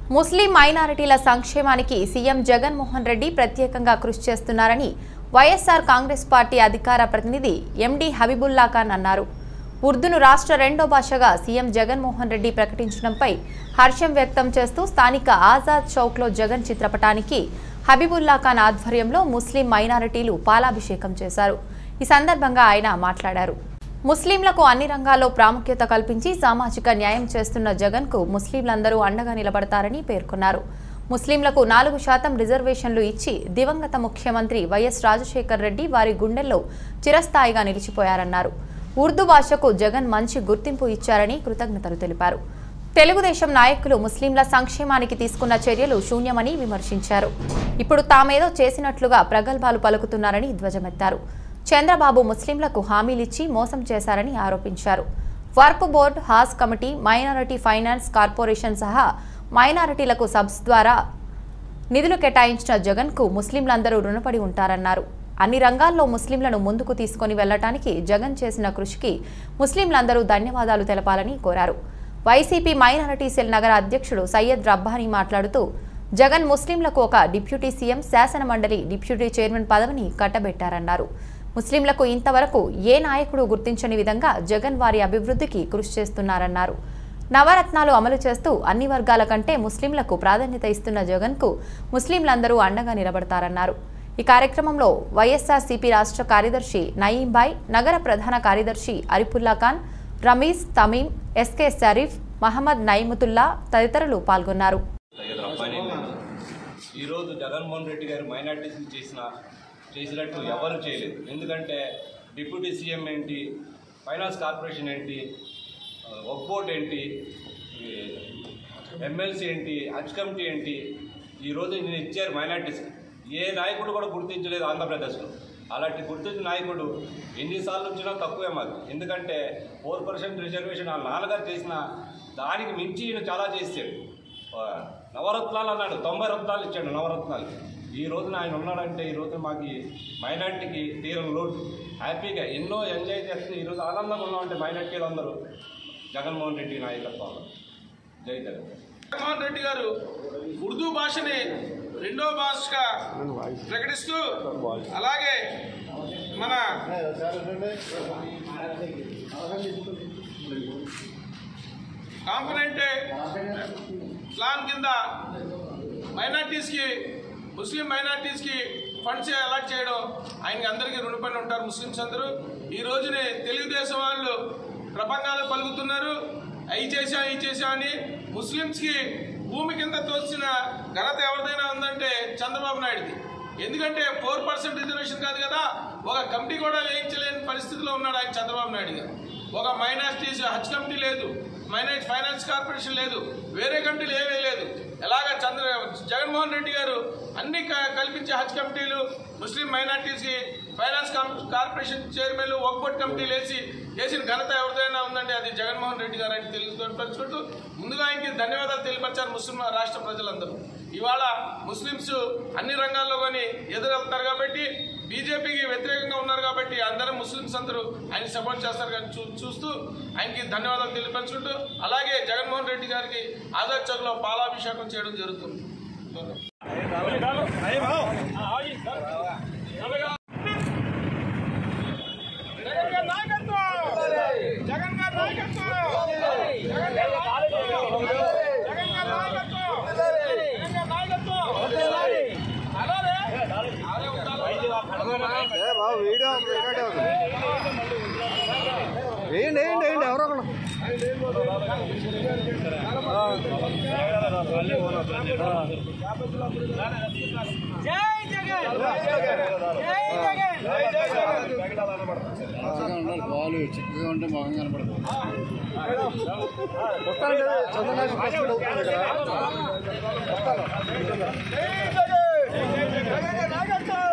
ముస్లిం మైనారిటీల సంక్షేమానికి సీఎం జగన్మోహన్ రెడ్డి ప్రత్యేకంగా కృషి చేస్తున్నారని వైఎస్ఆర్ కాంగ్రెస్ పార్టీ అధికార ప్రతినిధి ఎండి హబీబుల్లా ఖాన్ అన్నారు ఉర్దూను రాష్ట్ర రెండో భాషగా సీఎం జగన్మోహన్ రెడ్డి ప్రకటించడంపై హర్షం వ్యక్తం చేస్తూ స్థానిక ఆజాద్ చౌక్లో జగన్ చిత్రపటానికి హబీబుల్లా ఖాన్ ఆధ్వర్యంలో ముస్లిం మైనారిటీలు పాలాభిషేకం చేశారు ఈ సందర్భంగా ఆయన మాట్లాడారు ముస్లింలకు అన్ని రంగాల్లో ప్రాముఖ్యత కల్పించి సామాజిక న్యాయం చేస్తున్న జగన్కు ముస్లింలందరూ అండగా నిలబడతారని పేర్కొన్నారు ముస్లింలకు నాలుగు శాతం రిజర్వేషన్లు ఇచ్చి దివంగత ముఖ్యమంత్రి వైఎస్ రాజశేఖర్ రెడ్డి వారి గుండెల్లో చిరస్థాయిగా నిలిచిపోయారన్నారు ఉర్దూ భాషకు జగన్ మంచి గుర్తింపు ఇచ్చారని కృతజ్ఞతలు తెలిపారు తెలుగుదేశం నాయకులు ముస్లింల సంక్షేమానికి తీసుకున్న చర్యలు శూన్యమని విమర్శించారు ఇప్పుడు తామేదో చేసినట్లుగా ప్రగల్భాలు పలుకుతున్నారని ధ్వజమెత్తారు చంద్రబాబు ముస్లింలకు హామీలిచ్చి మోసం చేశారని ఆరోపించారు వర్క్ board Haj committee minority finance corporation సహా మైనారిటీలకు సబ్స్ ద్వారా నిధులు కేటాయించిన జగన్కు ముస్లింలందరూ రుణపడి ఉంటారన్నారు అన్ని రంగాల్లో ముస్లింలను ముందుకు తీసుకొని వెళ్లటానికి జగన్ చేసిన కృషికి ముస్లింలందరూ ధన్యవాదాలు తెలపాలని కోరారు వైసీపీ మైనారిటీ సెల్ నగర అధ్యక్షుడు సయ్యద్ రబ్బానీ మాట్లాడుతూ జగన్ ముస్లింలకు ఒక డిప్యూటీ సీఎం శాసన మండలి డిప్యూటీ చైర్మన్ పదవిని కట్టబెట్టారన్నారు ముస్లింలకు ఇంతవరకు ఏ నాయకుడు గుర్తించని విధంగా జగన్ వారి అభివృద్ధికి కృషి చేస్తున్నారన్నారు నవరత్నాలు అమలు చేస్తూ అన్ని వర్గాల కంటే ముస్లింలకు ప్రాధాన్యత ఇస్తున్న జగన్కు ముస్లింలందరూ అండగా నిలబడతారన్నారు ఈ కార్యక్రమంలో వైఎస్ఆర్సీపీ రాష్ట్ర కార్యదర్శి నయీంబాయ్ నగర ప్రధాన కార్యదర్శి అరిపుల్లా ఖాన్ రమీజ్ తమీం ఎస్కే షరీఫ్ మహమ్మద్ నయీముతుల్లా తదితరులు పాల్గొన్నారు సయ్యద్ రబ్బానీ నేను ఈరోజు జగన్మోహన్ రెడ్డి గారు మైనార్టీస్కి చేసిన చేసినట్టు ఎవరు చేయలేదు ఎందుకంటే డిప్యూటీ సీఎం ఏంటి ఫైనాన్స్ కార్పొరేషన్ ఏంటి వర్క్ బోర్డ్ ఏంటి ఎమ్మెల్సీ ఏంటి హజ్ కమిటీ ఏంటి ఈరోజు నేను ఇచ్చారు మైనార్టీస్కి ఏ నాయకుడు కూడా గుర్తించలేదు ఆంధ్రప్రదేశ్లో అలాంటి గుర్తించిన నాయకుడు ఎన్నిసార్లు వచ్చినా తక్కువే మాకు ఎందుకంటే ఫోర్ పర్సెంట్ రిజర్వేషన్ వాళ్ళ నాన్నగారు చేసిన దానికి మించి ఈయన చాలా చేసాడు ఆ, నవరత్నాలు అన్నాడు తొంభై రత్నాలు ఇచ్చాడు నవరత్నాలు ఈ రోజున ఆయన ఉన్నాడంటే ఈ రోజు మాకు ఈ మైనార్టీకి తీరం లోటు హ్యాపీగా ఎన్నో ఎంజాయ్ చేస్తూ ఈరోజు ఆనందంగా ఉన్నామంటే మైనార్టీలు అందరూ జగన్మోహన్ రెడ్డి నాయకత్వంలో జై జగన్ జగన్మోహన్ రెడ్డి గారు ఉర్దూ భాషని రెండో భాషగా ప్రకటిస్తూ అలాగే మన కాంపనెంట్ ప్లాన్ కింద మైనార్టీస్కి ముస్లిం మైనార్టీస్కి ఫండ్స్ అలాట్ చేయడం ఆయనకి అందరికీ రుణపడి ఉంటారు ముస్లిమ్స్ అందరూ ఈ రోజునే తెలుగుదేశం వాళ్ళు ప్రపంచాలు పలుకుతున్నారు అవి చేసాం ఇవి చేసాం అని ముస్లిమ్స్కి భూమి కింద తోసిన ఘనత ఎవరిదైనా ఉందంటే చంద్రబాబు నాయుడుది ఎందుకంటే ఫోర్ పర్సెంట్ రిజర్వేషన్ కాదు కదా ఒక కమిటీ కూడా వేయించలేని పరిస్థితిలో ఉన్నాడు ఆయన చంద్రబాబు నాయుడు గారు ఒక మైనార్టీస్ హజ్ కమిటీ లేదు మైనార్టీ ఫైనాన్స్ కార్పొరేషన్ లేదు వేరే కమిటీలు ఏమీ లేదు ఎలాగ చంద్ర జగన్మోహన్ రెడ్డి గారు అన్ని క- కల్పించే హజ్ కమిటీలు ముస్లిం మైనార్టీస్కి ఫైనాన్స్ కాం- కార్పొరేషన్ చైర్మన్లు ఒక్కొక్క కమిటీలు వేసి చేసిన ఘనత ఎవరిదైనా ఉందంటే అది జగన్మోహన్ రెడ్డి గారు అని తెలియపరచుకుంటూ ముందుగా ఆయనకి ధన్యవాదాలు తెలియపరిచారు ముస్లిం రాష్ట్ర ప్రజలందరూ ఇవాళ ముస్లిమ్స్ అన్ని రంగాల్లో కానీ ఎదురెళ్తారు కాబట్టి బీజేపీకి వ్యతిరేకంగా ఉన్నారు కాబట్టి అందరూ ముస్లిమ్స్ అందరూ ఆయన సపోర్ట్ చేస్తారు కానీ చూ చూస్తూ ఆయనకి ధన్యవాదాలు తెలియపరచుకుంటూ అలాగే జగన్మోహన్ రెడ్డి గారికి ఆజాద్ చౌక్లో పాలాభిషేకం చేయడం జరుగుతుంది జగన్ గారి నాయకత్వం జగన్ గారి నాయకత్వం జగన్ గారి నాయకత్వం జగన్ గారి నాయకత్వం జగన్ గారి నాయకత్వం అలానే అదే ఉండాలి ఏ బాబు వీడియో రికార్డ్ అవుతుంది వేయండి వేయండి వేయండి ఎవరో ఒకరు బాలు చిక్కగా ఉంటే మొహం కనపడదు వస్తానండి చంద్రనాథ్ హాస్పిటల్ వస్తుంది ఇక్కడ జై జగన్ జగన్ గారి నాయకత్వం